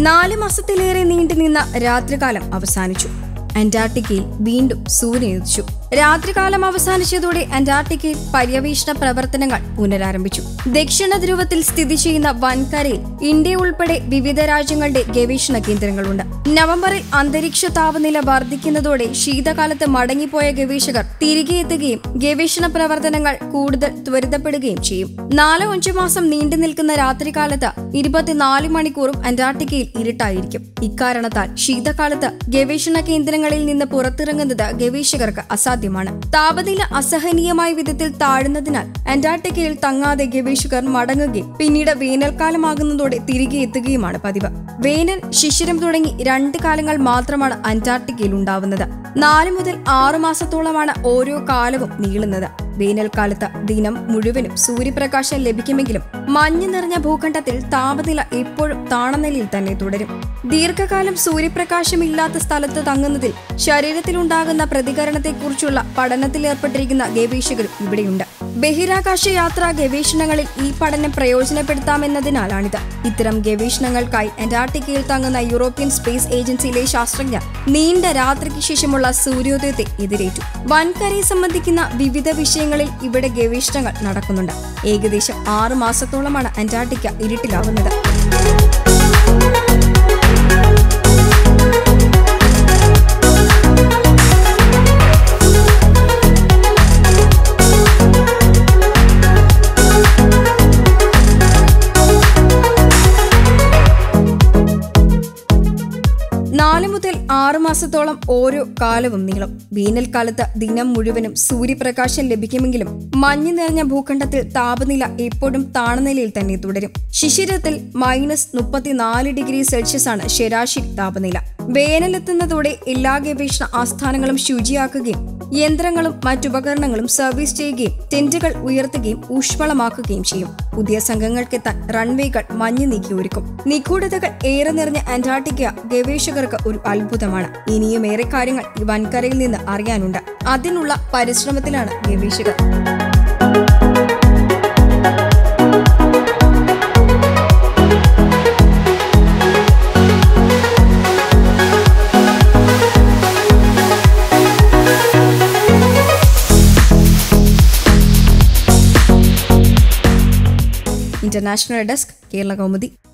നാല് മാസത്തിലേറെ നീണ്ടുനിന്ന രാത്രികാലം അവസാനിച്ചു അന്റാർട്ടിക്കയിൽ വീണ്ടും സൂര്യനുദിച്ചു രാത്രികാലം അവസാനിച്ചതോടെ അന്റാർട്ടിക്കയിൽ പര്യവേഷണ പ്രവർത്തനങ്ങൾ പുനരാരംഭിച്ചു ദക്ഷിണ ധ്രുവത്തിൽ സ്ഥിതി ചെയ്യുന്ന വൻകരയിൽ ഇന്ത്യ ഉൾപ്പെടെ വിവിധ രാജ്യങ്ങളുടെ ഗവേഷണ കേന്ദ്രങ്ങളുണ്ട് നവംബറിൽ അന്തരീക്ഷ താപനില വർദ്ധിക്കുന്നതോടെ ശീതകാലത്ത് മടങ്ങിപ്പോയ ഗവേഷകർ തിരികെ എത്തുകയും ഗവേഷണ പ്രവർത്തനങ്ങൾ കൂടുതൽ ത്വരിതപ്പെടുകയും ചെയ്യും നാലോ അഞ്ചു മാസം നീണ്ടു നിൽക്കുന്ന രാത്രികാലത്ത് ഇരുപത്തിനാല് മണിക്കൂറും അന്റാർട്ടിക്കയിൽ ഇരുട്ടായിരിക്കും ഇക്കാരണത്താൽ ശീതകാലത്ത് ഗവേഷണ കേന്ദ്രങ്ങളിൽ നിന്ന് പുറത്തിറങ്ങുന്നത് ഗവേഷകർക്ക് അസാധ്യമാണ് താപനില അസഹനീയമായ വിധത്തിൽ താഴുന്നതിനാൽ അന്റാർട്ടിക്കയിൽ തങ്ങാതെ ഗവേഷകർ മടങ്ങുകയും പിന്നീട് വേനൽക്കാലമാകുന്നതോടെ തിരികെ എത്തുകയുമാണ് പതിവ് വേനൽ ശിശിരം തുടങ്ങി രണ്ട് കാലങ്ങൾ മാത്രമാണ് അന്റാർട്ടിക്കയിൽ ഉണ്ടാവുന്നത് നാല് മുതൽ ആറു മാസത്തോളമാണ് ഓരോ കാലവും നീളുന്നത് വേനൽക്കാലത്ത് ദിനം മുഴുവനും സൂര്യപ്രകാശം ലഭിക്കുമെങ്കിലും മഞ്ഞ് നിറഞ്ഞ ഭൂഖണ്ഡത്തിൽ താപനില എപ്പോഴും താണനിലയിൽ തന്നെ തുടരും ദീർഘകാലം സൂര്യപ്രകാശമില്ലാത്ത സ്ഥലത്ത് തങ്ങുന്നതിൽ ശരീരത്തിലുണ്ടാകുന്ന പ്രതികരണത്തെക്കുറിച്ചുള്ള പഠനത്തിലേർപ്പെട്ടിരിക്കുന്ന ഗവേഷകരും ഇവിടെയുണ്ട് ബഹിരാകാശ യാത്രാ ഗവേഷണങ്ങളിൽ ഈ പഠനം പ്രയോജനപ്പെടുത്താമെന്നതിനാലാണിത് ഇത്തരം ഗവേഷണങ്ങൾക്കായി അന്റാർട്ടിക്കയിൽ തങ്ങുന്ന യൂറോപ്യൻ സ്പേസ് ഏജൻസിയിലെ ശാസ്ത്രജ്ഞർ നീണ്ട രാത്രിക്ക് ശേഷമുള്ള സൂര്യോദയത്തെ എതിരേറ്റു വൻകരയെ സംബന്ധിക്കുന്ന വിവിധ വിഷയങ്ങളിൽ ഇവിടെ ഗവേഷണങ്ങൾ നടക്കുന്നുണ്ട് ഏകദേശം ആറ് മാസത്തോളമാണ് അന്റാർട്ടിക്ക ഇരുട്ടിലാവുന്നത് നാല് മുതൽ ആറു മാസത്തോളം ഓരോ കാലവും നീളും വേനൽക്കാലത്ത് ദിനം മുഴുവനും സൂര്യപ്രകാശം ലഭിക്കുമെങ്കിലും മഞ്ഞ് നിറഞ്ഞ ഭൂഖണ്ഡത്തിൽ താപനില എപ്പോഴും താണനിലയിൽ തന്നെ തുടരും ശിശിരത്തിൽ മൈനസ് മുപ്പത്തിനാല് ഡിഗ്രി സെൽഷ്യസ് ആണ് ശരാശരി താപനില വേനലെത്തുന്നതോടെ എല്ലാ ഗവേഷണ ആസ്ഥാനങ്ങളും ശുചിയാക്കുകയും യന്ത്രങ്ങളും മറ്റുപകരണങ്ങളും സർവീസ് ചെയ്യുകയും ടെന്റുകൾ ഉയർത്തുകയും ഊഷ്മളമാക്കുകയും ചെയ്യും പുതിയ സംഘങ്ങൾക്കെത്താൻ റൺവേകൾ മഞ്ഞ് നീക്കി ഒരുക്കും നിഗൂഢതകൾ ഏറെ നിറഞ്ഞ അന്റാർട്ടിക്ക ഗവേഷകർക്ക് ഒരു അത്ഭുതമാണ് ഇനിയും ഏറെ കാര്യങ്ങൾ ഈ വൻകരയിൽ നിന്ന് അറിയാനുണ്ട് അതിനുള്ള പരിശ്രമത്തിലാണ് ഗവേഷകർ ഇന്റർനാഷണൽ ഡെസ്ക് കേരള കൗമുദി